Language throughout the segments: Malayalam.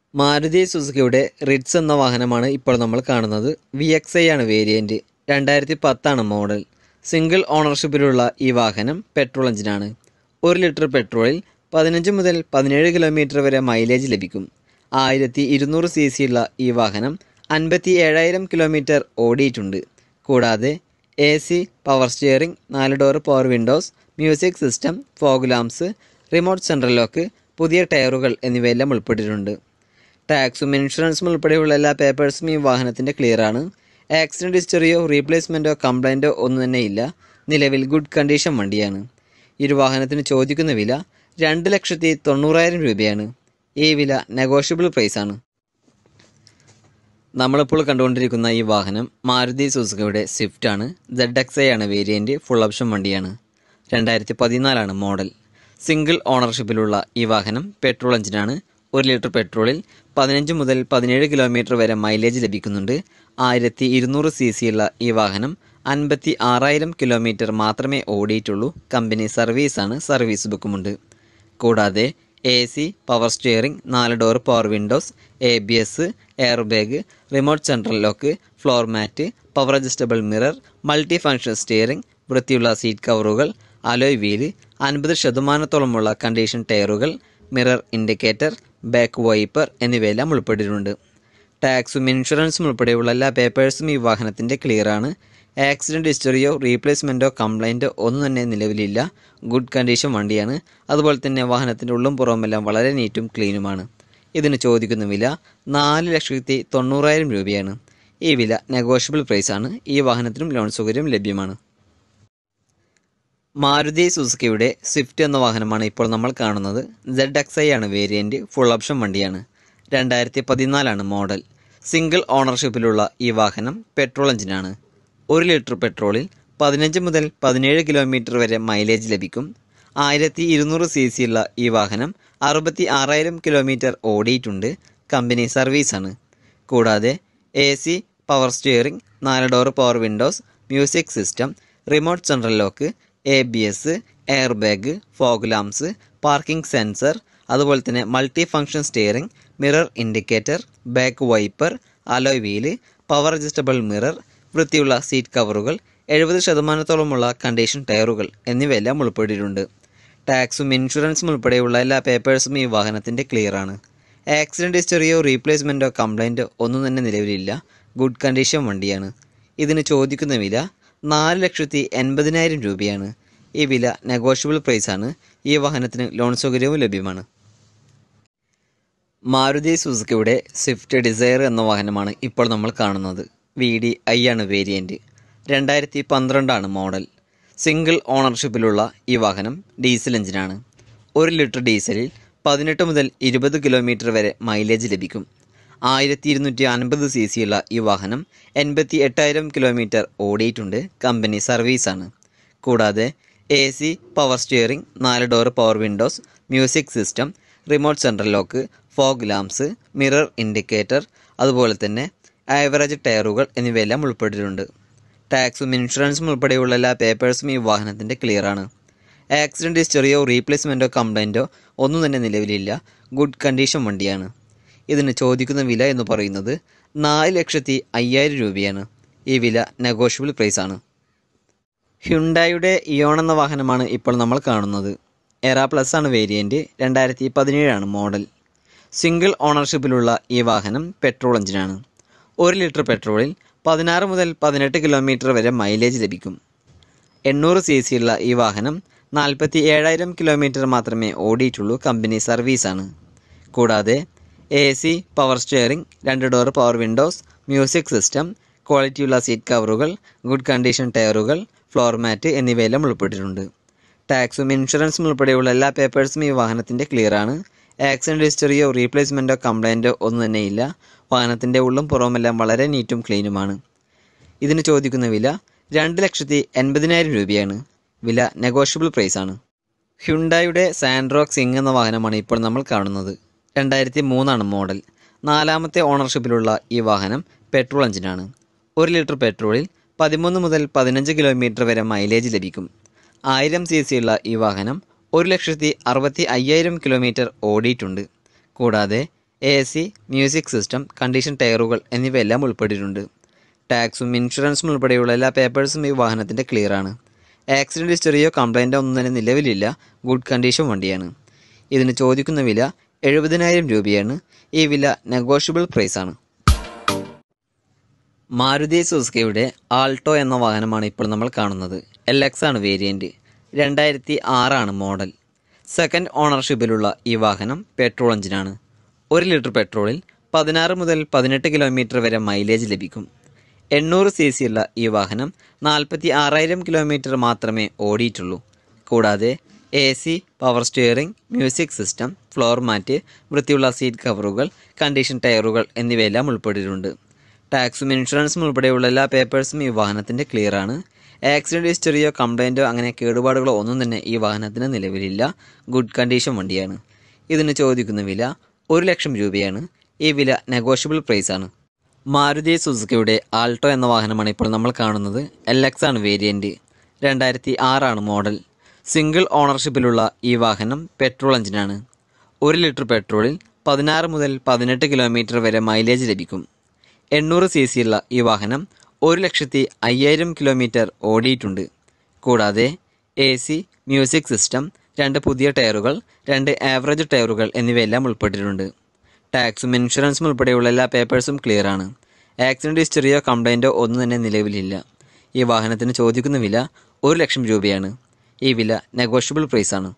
മാരുതി സുസുക്കിയുടെ റിറ്റ്സ് എന്ന വാഹനമാണ് ഇപ്പോൾ നമ്മൾ കാണുന്നത് വി എക്സ് ഐ ആണ് വേരിയൻറ്റ് രണ്ടായിരത്തി പത്താണ് മോഡൽ സിംഗിൾ ഓണർഷിപ്പിലുള്ള ഈ വാഹനം പെട്രോൾ എഞ്ചിനാണ് ഒരു ലിറ്റർ പെട്രോളിൽ പതിനഞ്ച് മുതൽ പതിനേഴ് കിലോമീറ്റർ വരെ മൈലേജ് ലഭിക്കും ആയിരത്തി ഇരുന്നൂറ് സി സി ഉള്ള ഈ വാഹനം അൻപത്തി ഏഴായിരം കിലോമീറ്റർ ഓടിയിട്ടുണ്ട് കൂടാതെ എ സി പവർ സ്റ്റിയറിംഗ് നാല് door power windows music system fog lamps remote central lock പുതിയ ടയറുകൾ എന്നിവയെല്ലാം ഉൾപ്പെട്ടിട്ടുണ്ട് ടാക്സും ഇൻഷുറൻസും ഉൾപ്പെടെയുള്ള എല്ലാ പേപ്പേഴ്സും ഈ വാഹനത്തിൻ്റെ ക്ലിയറാണ് ആക്സിഡൻറ്റ് ഹിസ്റ്ററിയോ റീപ്ലേസ്മെൻറ്റോ കംപ്ലൈൻറ്റോ ഒന്നും തന്നെ ഇല്ല നിലവിൽ ഗുഡ് കണ്ടീഷൻ വണ്ടിയാണ് ഈ ഒരു വാഹനത്തിന് ചോദിക്കുന്ന വില രണ്ട് ലക്ഷത്തി തൊണ്ണൂറായിരം രൂപയാണ് ഈ വില നെഗോഷ്യബിൾ പ്രൈസാണ് നമ്മളിപ്പോൾ കണ്ടുകൊണ്ടിരിക്കുന്ന ഈ വാഹനം മാരുതി സുസുക്കിയുടെ സ്വിഫ്റ്റ് ആണ് സെഡ് എക്സ് ഐ ആണ് വേരിയൻറ്റ് ഫുൾ ഓപ്ഷൻ വണ്ടിയാണ് രണ്ടായിരത്തി പതിനാലാണ് മോഡൽ സിംഗിൾ ഓണർഷിപ്പിലുള്ള ഈ വാഹനം പെട്രോൾ എഞ്ചിനാണ് ഒരു ലിറ്റർ പെട്രോളിൽ പതിനഞ്ച് മുതൽ പതിനേഴ് കിലോമീറ്റർ വരെ മൈലേജ് ലഭിക്കുന്നുണ്ട് ആയിരത്തി ഇരുന്നൂറ് സി സി ഉള്ള ഈ വാഹനം അൻപത്തി ആറായിരം കിലോമീറ്റർ മാത്രമേ ഓടിയിട്ടുള്ളൂ കമ്പനി സർവീസാണ് സർവീസ് ബുക്കുമുണ്ട് കൂടാതെ എ സി പവർ സ്റ്റിയറിംഗ് നാല് door power windows A B S air bag remote central lock floor mat power adjustable mirror multi function steering വൃത്തിയുള്ള സീറ്റ് കവറുകൾ അലോയ് വീല് അൻപത് ശതമാനത്തോളമുള്ള കണ്ടീഷൻ ടയറുകൾ മിറർ ഇൻഡിക്കേറ്റർ ബാക്ക് വൈപ്പർ എന്നിവയെല്ലാം ഉൾപ്പെട്ടിട്ടുണ്ട് ടാക്സും ഇൻഷുറൻസും ഉൾപ്പെടെയുള്ള എല്ലാ പേപ്പേഴ്സും ഈ വാഹനത്തിൻ്റെ ക്ലിയറാണ് ആക്സിഡൻറ്റ് ഹിസ്റ്ററിയോ റീപ്ലേസ്മെൻറ്റോ കംപ്ലൈൻറ്റോ ഒന്നും തന്നെ നിലവിലില്ല ഗുഡ് കണ്ടീഷൻ വണ്ടിയാണ് അതുപോലെ തന്നെ വാഹനത്തിൻ്റെ ഉള്ളും പുറവുമെല്ലാം വളരെ നീറ്റും ക്ലീനുമാണ് ഇതിന് ചോദിക്കുന്ന വില നാല് ലക്ഷത്തി തൊണ്ണൂറായിരം രൂപയാണ് ഈ വില നെഗോഷ്യബിൾ പ്രൈസാണ് ഈ വാഹനത്തിനും ലോൺ സൗകര്യം ലഭ്യമാണ് മാരുതി സുസുക്കിയുടെ സ്വിഫ്റ്റ് എന്ന വാഹനമാണ് ഇപ്പോൾ നമ്മൾ കാണുന്നത് സെഡ് എക്സ് ഐ ആണ് വേരിയൻറ്റ് ഫുൾ ഓപ്ഷൻ വണ്ടിയാണ് രണ്ടായിരത്തി പതിനാലാണ് മോഡൽ സിംഗിൾ ഓണർഷിപ്പിലുള്ള ഈ വാഹനം പെട്രോൾ എഞ്ചിനാണ് ഒരു ലിറ്റർ പെട്രോളിൽ പതിനഞ്ച് മുതൽ പതിനേഴ് കിലോമീറ്റർ വരെ മൈലേജ് ലഭിക്കും ആയിരത്തി ഇരുന്നൂറ് സി സി ഉള്ള ഈ വാഹനം അറുപത്തി ആറായിരം കിലോമീറ്റർ ഓടിയിട്ടുണ്ട് കമ്പനി സർവീസാണ് കൂടാതെ എ സി പവർ സ്റ്റിയറിംഗ് നാല് door power windows music system remote central lock A B S air bag fog lamps parking sensor അതുപോലെ തന്നെ multi function steering mirror indicator back wiper alloy wheel power adjustable mirror വൃത്തിയുള്ള സീറ്റ് കവറുകൾ എഴുപത് ശതമാനത്തോളമുള്ള കണ്ടീഷൻ ടയറുകൾ എന്നിവയെല്ലാം ഉൾപ്പെട്ടിട്ടുണ്ട് ടാക്സും ഇൻഷുറൻസും ഉൾപ്പെടെയുള്ള എല്ലാ പേപ്പേഴ്സും ഈ വാഹനത്തിൻ്റെ ക്ലിയറാണ് ആക്സിഡൻറ്റ് ഹിസ്റ്ററിയോ റീപ്ലേസ്മെൻറ്റോ കംപ്ലൈൻറ്റോ ഒന്നും തന്നെ നിലവിലില്ല ഗുഡ് കണ്ടീഷൻ വണ്ടിയാണ് ഇതിന് ചോദിക്കുന്ന വില നാല് ലക്ഷത്തി എൺപതിനായിരം രൂപയാണ് ഈ വില നെഗോഷ്യബിൾ പ്രൈസാണ് ഈ വാഹനത്തിന് ലോൺ സൗകര്യവും ലഭ്യമാണ് മാരുതി സുസുക്കിയുടെ സ്വിഫ്റ്റ് ഡിസയർ എന്ന വാഹനമാണ് ഇപ്പോൾ നമ്മൾ കാണുന്നത് വി ഡി ഐ ആണ് വേരിയൻറ്റ് രണ്ടായിരത്തി പന്ത്രണ്ടാണ് മോഡൽ സിംഗിൾ ഓണർഷിപ്പിലുള്ള ഈ വാഹനം ഡീസൽ എഞ്ചിനാണ് ഒരു ലിറ്റർ ഡീസലിൽ പതിനെട്ട് മുതൽ ഇരുപത് കിലോമീറ്റർ വരെ മൈലേജ് ലഭിക്കും ആയിരത്തി ഇരുന്നൂറ്റി അൻപത് സി സി ഉള്ള ഈ വാഹനം എൺപത്തി എട്ടായിരം കിലോമീറ്റർ ഓടിയിട്ടുണ്ട് കമ്പനി സർവീസാണ് കൂടാതെ എ സി പവർ സ്റ്റിയറിംഗ് നാല് door power windows music system remote central lock fog lamps mirror indicator അതുപോലെ തന്നെ ആവറേജ് ടയറുകൾ എന്നിവയെല്ലാം ഉൾപ്പെട്ടിട്ടുണ്ട് ടാക്സും ഇൻഷുറൻസും ഉൾപ്പെടെയുള്ള എല്ലാ പേപ്പേഴ്സും ഈ വാഹനത്തിൻ്റെ ക്ലിയറാണ് ആക്സിഡൻറ്റ് ഹിസ്റ്ററിയോ റീപ്ലേസ്മെൻറ്റോ കംപ്ലൈൻറ്റോ ഒന്നും തന്നെ നിലവിലില്ല ഗുഡ് കണ്ടീഷൻ വണ്ടിയാണ് ഇതിന് ചോദിക്കുന്ന വില എന്ന് പറയുന്നത് നാല് ലക്ഷത്തി അയ്യായിരം രൂപയാണ് ഈ വില നെഗോഷ്യബിൾ പ്രൈസാണ് ഹ്യുണ്ടായുടെ ഇയോൺ എന്ന വാഹനമാണ് ഇപ്പോൾ നമ്മൾ കാണുന്നത് എറ പ്ലസ് ആണ് വേരിയൻറ്റ് രണ്ടായിരത്തി പതിനേഴാണ് മോഡൽ സിംഗിൾ ഓണർഷിപ്പിലുള്ള ഈ വാഹനം പെട്രോൾ എഞ്ചിനാണ് ഒരു ലിറ്റർ പെട്രോളിൽ പതിനാറ് മുതൽ പതിനെട്ട് കിലോമീറ്റർ വരെ മൈലേജ് ലഭിക്കും എണ്ണൂറ് സി സി ഉള്ള ഈ വാഹനം നാൽപ്പത്തി ഏഴായിരം കിലോമീറ്റർ മാത്രമേ ഓടിയിട്ടുള്ളൂ കമ്പനി സർവീസാണ് കൂടാതെ എ സി പവർ സ്റ്റിയറിംഗ് രണ്ട് door power windows music system ക്വാളിറ്റിയുള്ള സീറ്റ് കവറുകൾ ഗുഡ് കണ്ടീഷൻ ടയറുകൾ ഫ്ലോർ മാറ്റ് എന്നിവയെല്ലാം ഉൾപ്പെട്ടിട്ടുണ്ട് ടാക്സും ഇൻഷുറൻസും ഉൾപ്പെടെയുള്ള എല്ലാ പേപ്പേഴ്സും ഈ വാഹനത്തിൻ്റെ ക്ലിയറാണ് ആക്സിഡൻറ്റ് ഹിസ്റ്ററിയോ റീപ്ലേസ്മെൻറ്റോ കംപ്ലൈൻറ്റോ ഒന്നും തന്നെയില്ല വാഹനത്തിൻ്റെ ഉള്ളും പുറമെല്ലാം വളരെ നീറ്റും ക്ലീനുമാണ് ഇതിന് ചോദിക്കുന്ന വില രണ്ട് ലക്ഷത്തി എൺപതിനായിരം രൂപയാണ് വില നെഗോഷ്യബിൾ പ്രൈസാണ് ഹ്യുണ്ടായുടെ സാൻഡ്രോക്ക് സിംഗ് എന്ന വാഹനമാണ് ഇപ്പോൾ നമ്മൾ കാണുന്നത് രണ്ടായിരത്തി മൂന്നാണ് മോഡൽ നാലാമത്തെ ഓണർഷിപ്പിലുള്ള ഈ വാഹനം പെട്രോൾ എഞ്ചിനാണ് ഒരു ലിറ്റർ പെട്രോളിൽ പതിമൂന്ന് മുതൽ പതിനഞ്ച് കിലോമീറ്റർ വരെ മൈലേജ് ലഭിക്കും ആയിരം സി സി ഉള്ള ഈ വാഹനം ഒരു ലക്ഷത്തി അറുപത്തി അയ്യായിരം കിലോമീറ്റർ ഓടിയിട്ടുണ്ട് കൂടാതെ A C music system condition ടയറുകൾ എന്നിവയെല്ലാം ഉൾപ്പെട്ടിട്ടുണ്ട് ടാക്സും ഇൻഷുറൻസും ഉൾപ്പെടെയുള്ള എല്ലാ പേപ്പേഴ്സും ഈ വാഹനത്തിൻ്റെ ക്ലിയറാണ് ആക്സിഡൻറ്റ് ഹിസ്റ്ററിയോ കംപ്ലൈൻറ്റോ ഒന്നും തന്നെ നിലവിലില്ല ഗുഡ് കണ്ടീഷൻ വണ്ടിയാണ് ഇതിന് ചോദിക്കുന്ന വില എഴുപതിനായിരം രൂപയാണ് ഈ വില നെഗോഷ്യബിൾ പ്രൈസാണ് മാരുതി സുസുക്കിയുടെ ആൾട്ടോ എന്ന വാഹനമാണ് ഇപ്പോൾ നമ്മൾ കാണുന്നത് എൽ എക്സ് ആണ് വേരിയൻറ്റ് രണ്ടായിരത്തി ആറാണ് മോഡൽ സെക്കൻഡ് ഓണർഷിപ്പിലുള്ള ഈ വാഹനം പെട്രോൾ എഞ്ചിനാണ് ഒരു ലിറ്റർ പെട്രോളിൽ പതിനാറ് മുതൽ പതിനെട്ട് കിലോമീറ്റർ വരെ മൈലേജ് ലഭിക്കും എണ്ണൂറ് സി സി ഉള്ള ഈ വാഹനം നാൽപ്പത്തി ആറായിരം കിലോമീറ്റർ മാത്രമേ ഓടിയിട്ടുള്ളൂ കൂടാതെ A C power steering music system floor mat വൃത്തിയുള്ള സീറ്റ് കവറുകൾ കണ്ടീഷൻ ടയറുകൾ എന്നിവയെല്ലാം ഉൾപ്പെട്ടിട്ടുണ്ട് ടാക്സും ഇൻഷുറൻസും ഉൾപ്പെടെയുള്ള എല്ലാ പേപ്പേഴ്സും ഈ വാഹനത്തിൻ്റെ ക്ലിയറാണ് ആക്സിഡൻറ്റ് ഹിസ്റ്ററിയോ കംപ്ലൈൻറ്റോ അങ്ങനെ കേടുപാടുകളോ ഒന്നും തന്നെ ഈ വാഹനത്തിന് നിലവിലില്ല ഗുഡ് കണ്ടീഷൻ വണ്ടിയാണ് ഇതിന് ചോദിക്കുന്ന വില ഒരു ലക്ഷം രൂപയാണ് ഈ വില നെഗോഷ്യബിൾ പ്രൈസാണ് മാരുതി സുസുക്കിയുടെ ആൾട്ടോ എന്ന വാഹനമാണ് ഇപ്പോൾ നമ്മൾ കാണുന്നത് എൽ എക്സ് ആണ് വേരിയൻറ്റ് രണ്ടായിരത്തി ആറാണ് മോഡൽ സിംഗിൾ ഓണർഷിപ്പിലുള്ള ഈ വാഹനം പെട്രോൾ എഞ്ചിനാണ് ഒരു ലിറ്റർ പെട്രോളിൽ പതിനാറ് മുതൽ പതിനെട്ട് കിലോമീറ്റർ വരെ മൈലേജ് ലഭിക്കും എണ്ണൂറ് സി സി ഉള്ള ഈ വാഹനം ഒരു ലക്ഷത്തി അയ്യായിരം കിലോമീറ്റർ ഓടിയിട്ടുണ്ട് കൂടാതെ എ സി മ്യൂസിക് സിസ്റ്റം രണ്ട് പുതിയ ടയറുകൾ രണ്ട് ആവറേജ് ടയറുകൾ എന്നിവയെല്ലാം ഉൾപ്പെട്ടിട്ടുണ്ട് ടാക്സും ഇൻഷുറൻസും ഉൾപ്പെടെയുള്ള എല്ലാ പേപ്പേഴ്സും ക്ലിയറാണ് ആക്സിഡൻറ്റ് ഹിസ്റ്ററിയോ കംപ്ലൈൻറ്റോ ഒന്നും തന്നെ നിലവിലില്ല ഈ വാഹനത്തിന് ചോദിക്കുന്ന വില ഒരു ലക്ഷം രൂപയാണ് ഈ വില നെഗോഷ്യബിൾ പ്രൈസാണ്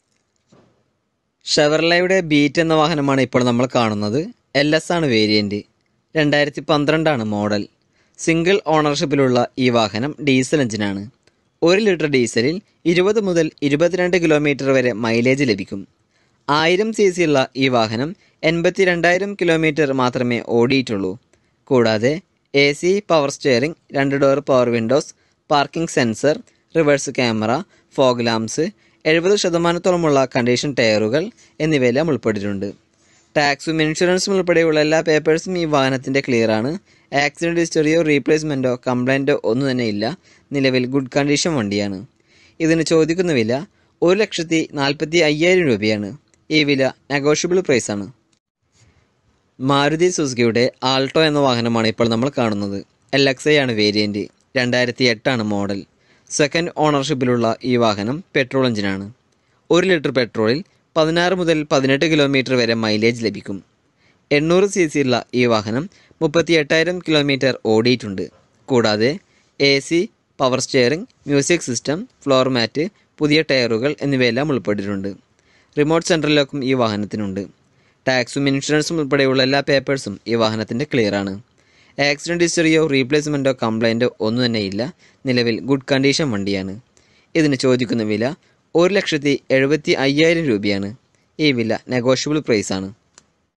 ഷെവർലയുടെ ബീറ്റ് എന്ന വാഹനമാണ് ഇപ്പോൾ നമ്മൾ കാണുന്നത് എൽ എസ് ആണ് വേരിയൻറ്റ് രണ്ടായിരത്തി പന്ത്രണ്ടാണ് മോഡൽ സിംഗിൾ ഓണർഷിപ്പിലുള്ള ഈ വാഹനം ഡീസൽ എഞ്ചിനാണ് ഒരു ലിറ്റർ ഡീസലിൽ ഇരുപത് മുതൽ ഇരുപത്തിരണ്ട് കിലോമീറ്റർ വരെ മൈലേജ് ലഭിക്കും ആയിരം സി സി ഉള്ള ഈ വാഹനം എൺപത്തി രണ്ടായിരം കിലോമീറ്റർ മാത്രമേ ഓടിയിട്ടുള്ളൂ കൂടാതെ എ സി പവർ സ്റ്റിയറിംഗ് രണ്ട് door power windows parking sensor reverse camera fog lamps എഴുപത് ശതമാനത്തോളമുള്ള കണ്ടീഷൻ ടയറുകൾ എന്നിവയെല്ലാം ഉൾപ്പെട്ടിട്ടുണ്ട് ടാക്സും ഇൻഷുറൻസും ഉൾപ്പെടെയുള്ള എല്ലാ പേപ്പേഴ്സും ഈ വാഹനത്തിൻ്റെ ക്ലിയറാണ് ആക്സിഡൻറ്റ് ഹിസ്റ്ററിയോ റീപ്ലേസ്മെൻറ്റോ കംപ്ലൈൻറ്റോ ഒന്നും തന്നെ ഇല്ല നിലവിൽ ഗുഡ് കണ്ടീഷൻ വണ്ടിയാണ് ഇതിന് ചോദിക്കുന്ന വില ഒരു ലക്ഷത്തി നാൽപ്പത്തി അയ്യായിരം രൂപയാണ് ഈ വില നെഗോഷ്യബിൾ പ്രൈസാണ് മാരുതി സുസുക്കിയുടെ ആൾട്ടോ എന്ന വാഹനമാണ് ഇപ്പോൾ നമ്മൾ കാണുന്നത് എൽ എക്സ് ഐ ആണ് വേരിയൻറ്റ് രണ്ടായിരത്തി എട്ടാണ് മോഡൽ സെക്കൻഡ് ഓണർഷിപ്പിലുള്ള ഈ വാഹനം പെട്രോൾ എഞ്ചിനാണ് ഒരു ലിറ്റർ പെട്രോളിൽ പതിനാറ് മുതൽ പതിനെട്ട് കിലോമീറ്റർ വരെ മൈലേജ് ലഭിക്കും എണ്ണൂറ് സി സി ഉള്ള ഈ വാഹനം മുപ്പത്തി എട്ടായിരം കിലോമീറ്റർ ഓടിയിട്ടുണ്ട് കൂടാതെ A C power steering music system floor mat പുതിയ ടയറുകൾ എന്നിവയെല്ലാം ഉൾപ്പെട്ടിട്ടുണ്ട് റിമോട്ട് സെൻട്രൽ ലോക്കും ഈ വാഹനത്തിനുണ്ട് ടാക്സും ഇൻഷുറൻസും ഉൾപ്പെടെയുള്ള എല്ലാ പേപ്പേഴ്സും ഈ വാഹനത്തിൻ്റെ ക്ലിയറാണ് ആക്സിഡൻറ്റ് ഹിസ്റ്ററിയോ റീപ്ലേസ്മെൻറ്റോ കംപ്ലൈൻറ്റോ ഒന്നും തന്നെ ഇല്ല നിലവിൽ ഗുഡ് കണ്ടീഷൻ വണ്ടിയാണ് ഇതിന് ചോദിക്കുന്ന വില ഒരു ലക്ഷത്തി എഴുപത്തി അയ്യായിരം രൂപയാണ് ഈ വില നെഗോഷ്യബിൾ പ്രൈസാണ്